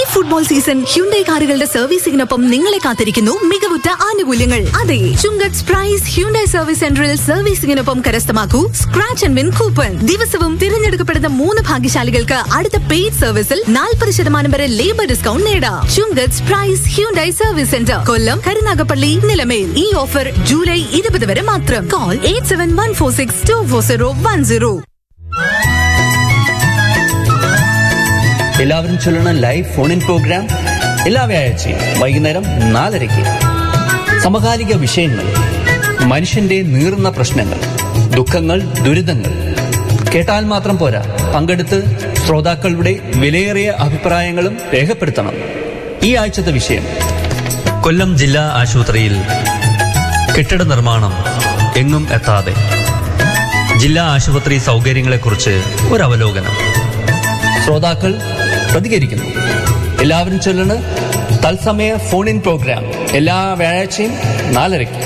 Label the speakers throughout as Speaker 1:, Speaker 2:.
Speaker 1: Football season Hyundai കാറുകളുടെ സർവീസിംഗിനൊപ്പം നിങ്ങളെ കാത്തിരിക്കുന്നു മികവുറ്റ ആനുകൂല്യങ്ങൾ അതെ ചുങ്കത്ത് പ്രൈസ് ഹ്യുണ്ടൈ സർവീസ് സെന്ററിൽ സർവീസിംഗിനൊപ്പം കരസ്ഥമാക്കൂ സ്ക്രാച്ച് ആൻഡ് വിൻ കൂപ്പൺ ദിവസവും തിരഞ്ഞെടുക്കപ്പെടുന്ന മൂന്ന് ഭാഗ്യശാലികൾക്ക് അടുത്ത പെയ്ഡ് സർവീസിൽ നാൽപ്പത് ശതമാനം വരെ ലേബർ ഡിസ്കൗണ്ട് നേടാം Chunkath price Hyundai service centre Kollam Karunagappally Nilamel ഈ ഓഫർ ജൂലൈ ഇരുപത് വരെ മാത്രം call eight seven one four six two four zero one zero
Speaker 2: എല്ലാവരും ചൊല്ലണ ലൈവ് ഫോൺ ഇൻ പ്രോഗ്രാം എല്ലാ വ്യാഴാഴ്ചയും വൈകുന്നേരം നാലരയ്ക്ക് സമകാലിക വിഷയങ്ങൾ മനുഷ്യന്റെ നീറുന്ന പ്രശ്നങ്ങൾ ദുഃഖങ്ങൾ ദുരിതങ്ങൾ കേട്ടാൽ മാത്രം പോരാ പങ്കെടുത്ത് ശ്രോതാക്കളുടെ വിലയേറിയ അഭിപ്രായങ്ങളും രേഖപ്പെടുത്തണം ഈ ആഴ്ചത്തെ വിഷയം
Speaker 3: കൊല്ലം ജില്ലാ ആശുപത്രിയിൽ കെട്ടിട നിർമ്മാണം എങ്ങും എത്താതെ ജില്ലാ ആശുപത്രി സൗകര്യങ്ങളെക്കുറിച്ച് ഒരു അവലോകനം
Speaker 2: ശ്രോതാക്കൾ പ്രതികരിക്കുന്നു എല്ലാവരും ചൊല്ലണ് തത്സമയ ഫോൺ ഇൻ പ്രോഗ്രാം എല്ലാ വ്യാഴാഴ്ചയും നാലരയ്ക്ക്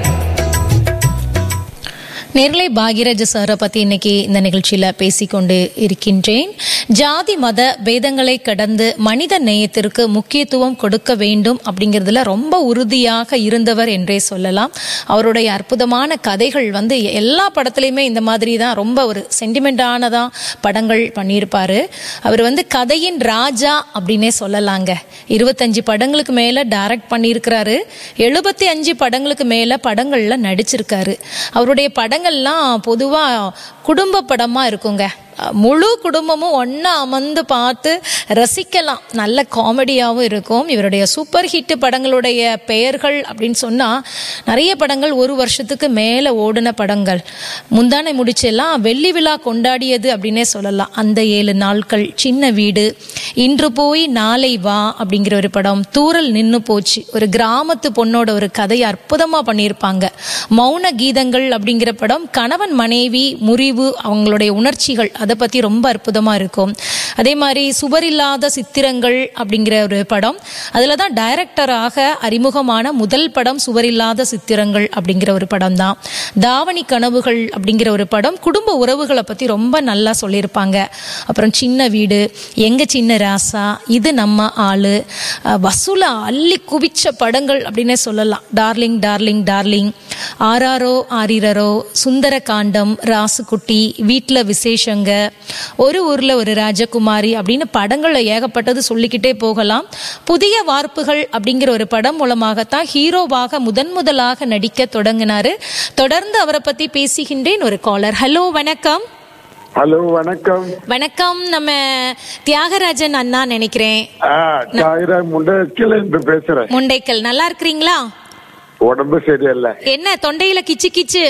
Speaker 4: நேர்களை பாகியராஜ சாரை பத்தி இன்னைக்கு இந்த நிகழ்ச்சியில பேசிக்கொண்டு இருக்கின்றேன் ஜாதி மத பேதங்களை கடந்து மனித நேயத்திற்கு முக்கியத்துவம் கொடுக்க வேண்டும் அப்படிங்கிறதுல ரொம்ப உறுதியாக இருந்தவர் என்றே சொல்லலாம் அவருடைய அற்புதமான கதைகள் வந்து எல்லா படத்துலையுமே இந்த மாதிரி தான் ரொம்ப ஒரு சென்டிமெண்டானதா படங்கள் பண்ணியிருப்பாரு அவர் வந்து கதையின் ராஜா அப்படின்னே சொல்லலாங்க இருபத்தஞ்சு படங்களுக்கு மேல டைரக்ட் பண்ணியிருக்கிறாரு எழுபத்தி அஞ்சு படங்களுக்கு மேல படங்கள்ல நடிச்சிருக்காரு அவருடைய படங்கள்லாம் பொதுவா குடும்ப படமா இருக்குங்க முழு குடும்பமும் ஒன்றா அமர்ந்து பார்த்து ரசிக்கலாம் நல்ல காமெடியாகவும் இருக்கும் இவருடைய சூப்பர் ஹிட் படங்களுடைய பெயர்கள் அப்படின்னு சொன்னால் நிறைய படங்கள் ஒரு வருஷத்துக்கு மேலே ஓடின படங்கள் முந்தானை முடிச்செல்லாம் வெள்ளி விழா கொண்டாடியது அப்படின்னே சொல்லலாம் அந்த ஏழு நாட்கள் சின்ன வீடு இன்று போய் நாளை வா அப்படிங்கிற ஒரு படம் தூரல் நின்று போச்சு ஒரு கிராமத்து பொண்ணோட ஒரு கதையை அற்புதமாக பண்ணியிருப்பாங்க மௌன கீதங்கள் அப்படிங்கிற படம் கணவன் மனைவி முறிவு அவங்களுடைய உணர்ச்சிகள் அதை பற்றி ரொம்ப அற்புதமாக இருக்கும் அதே மாதிரி சுவரில்லாத சித்திரங்கள் அப்படிங்கிற ஒரு படம் அதில் தான் டைரக்டராக அறிமுகமான முதல் படம் சுவரில்லாத சித்திரங்கள் அப்படிங்கிற ஒரு படம் தான் தாவணி கனவுகள் அப்படிங்கிற ஒரு படம் குடும்ப உறவுகளை பற்றி ரொம்ப நல்லா சொல்லியிருப்பாங்க அப்புறம் சின்ன வீடு எங்க சின்ன ராசா இது நம்ம ஆளு அஹ் வசூல அள்ளி குவிச்ச படங்கள் அப்படின்னே சொல்லலாம் டார்லிங் டார்லிங் டார்லிங் ஆராரோ ஆரிரரோ சுந்தர காண்டம் ராசுகுட்டி வீட்டில் விசேஷங்க ஒரு ஊர்ல ஒரு ராஜகுமாரி அப்படின்னு படங்கள்ல ஏகப்பட்டது சொல்லிக்கிட்டே போகலாம் புதிய வார்ப்புகள் அப்படிங்கிற ஒரு படம் மூலமாகத்தான் ஹீரோவாக முதன் முதலாக நடிக்க தொடங்கினாரு தொடர்ந்து அவரை பத்தி பேசுகின்றேன் ஒரு காலர் ஹலோ வணக்கம்
Speaker 5: ஹலோ வணக்கம்
Speaker 4: வணக்கம் நம்ம தியாகராஜன் அண்ணா நினைக்கிறேன்
Speaker 5: ஆ ஜாகிரா முண்டக்கில இருந்து பேசுறேன்
Speaker 4: முண்டைக்கல் நல்லா இருக்கிறீங்களா
Speaker 5: உடம்பு சரியில்லை
Speaker 4: என்ன தொண்டையில கிச்சு கிச்சு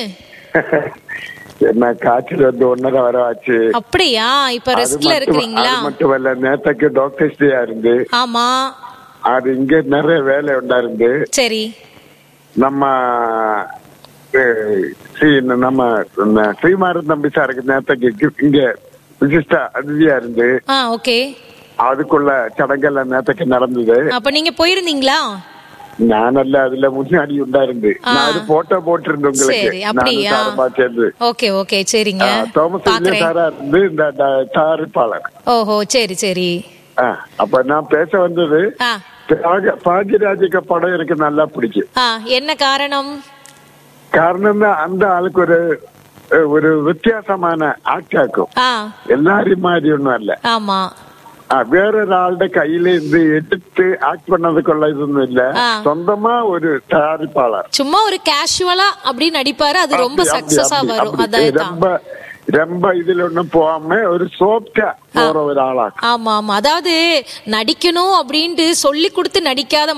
Speaker 5: என்ன காய்ச்சல் வந்து ஒன்னரை வர ஆச்சு
Speaker 4: அப்படியா இப்ப
Speaker 5: அது
Speaker 4: ரெஸ்ட்ல
Speaker 5: மட்டும்
Speaker 4: இருக்கிறீங்களா
Speaker 5: அது மட்டும் இல்ல நேத்துக்கு டாக்டர்ஸ் டே இருந்து
Speaker 4: ஆமா
Speaker 5: அது இங்க நிறைய வேலை உண்டாருந்து
Speaker 4: சரி
Speaker 5: நம்ம அஹ், ஸ்ரீ- நம்ம நம்ம ஸ்ரீமாரன் தம்பி சாருக்கு நேத்துக்கு இங்க விசிஷ்ட அதிதியா இருந்து
Speaker 4: ஆ ஓகே
Speaker 5: அதுக்குள்ள சடங்கெல்லாம் நேத்துக்கு நடந்தது
Speaker 4: அப்ப நீங்க போயிருந்தீங்களா
Speaker 5: நானல்ல அதுல முன்னாடி உண்டாருந்து நான் அது போட்டோ போட்டிருந்தேன்
Speaker 4: சரி
Speaker 5: உங்களுக்கு
Speaker 4: அப்படியா
Speaker 5: நானும் சாருமா சேர்ந்து
Speaker 4: ஓகே ஓகே சரிங்க
Speaker 5: ஆ, தோமஸ்
Speaker 4: பாக்குறேன்
Speaker 5: சாரா இருந்து இந்த ட- தயாரிப்பாளர்
Speaker 4: ஓஹோ சரி சரி
Speaker 5: ஆ, அப்ப நான் பேச வந்தது
Speaker 4: ஆ
Speaker 5: பாக- பாக்யராஜுக்கு படம் எனக்கு நல்லா பிடிக்கும்
Speaker 4: ஆ என்ன காரணம்
Speaker 5: காரணம் தான் அந்த ஆளுக்கு ஒரு ஒரு வித்தியாசமான ஆக்டாக்கும்
Speaker 4: ஆ
Speaker 5: எல்லாரையும் மாதிரி ஒண்ணும் அல்ல
Speaker 4: ஆமா
Speaker 5: ஆ, வேறொராളുടെ கையில இருந்து எடுத்து ஆக்ட் பண்ணதுக்குள்ள இதுவும் இல்ல
Speaker 4: ஆ.
Speaker 5: சொந்தமா ஒரு தயாரிப்பாளர்
Speaker 4: சும்மா ஒரு கேஷுவலா அப்படி நடிப்பாரு அது ரொம்ப
Speaker 5: அப்படி, அப்படி,
Speaker 4: சக்சஸா
Speaker 5: அப்படி,
Speaker 4: வரும்
Speaker 5: அப்படி.
Speaker 4: அதான்
Speaker 5: ரொம்ப ரொம்ப இதுல ஒண்ணும் போகாம ஒரு சோப்டா போற ஒரு ஆளா
Speaker 4: ஆமா ஆமா அதாவது நடிக்கணும் அப்படின்ட்டு சொல்லி கொடுத்து நடிக்காத